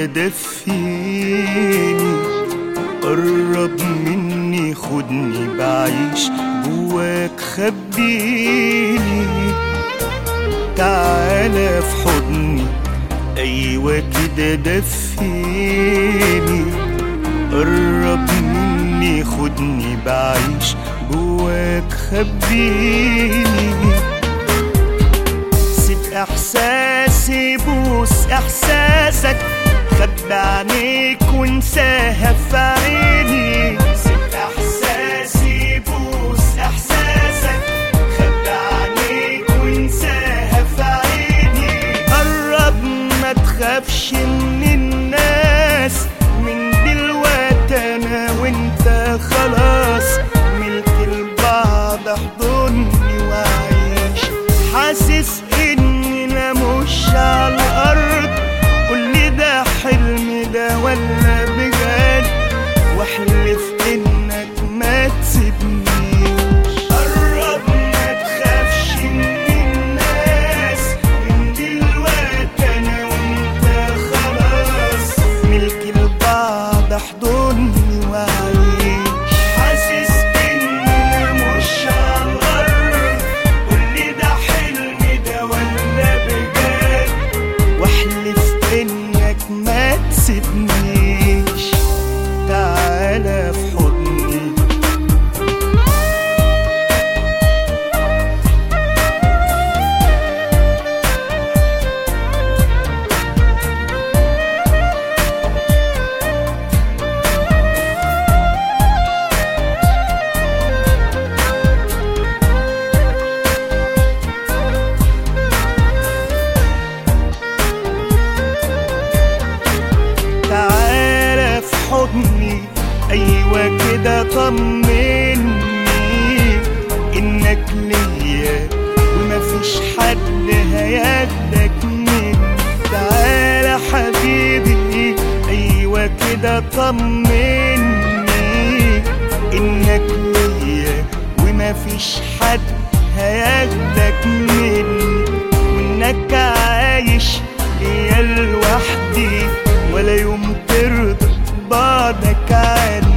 دفيني قرب مني خدني بعيش جواك خبيني تعالى في حضني ايوه كده دفيني قرب مني خدني بعيش جواك خبيني سيب احساسي بوس احساسك خبي عينيك وانساها في عيني سيب احساسي بوس احساسك خبي عينيك وانساها في عيني قرب ما تخافش من الناس من دلوقتي انا وانت خلاص ملك البعض احضني وعيش حاسس اني انا مش على الارض قولي ده حلم ده ولا بجد واحلف انك ما تسيبنيش قرب ما تخافش من الناس من دلوقتي انا وانت خلاص ملك البعض احضني وعيش حاسس اني انا مش على الارض قولي ده حلم ده ولا بجد واحلف انك ما تسيبنيش تعالى في حضني تعالى في حضني ايوه كده طمني انك ليا ومفيش حد هياخدك مني تعالى حبيبي ايوه كده طمني انك ليا ومفيش حد هياخدك مني وانك عايش ليا لوحدي ولا يوم ترضى بعدك عن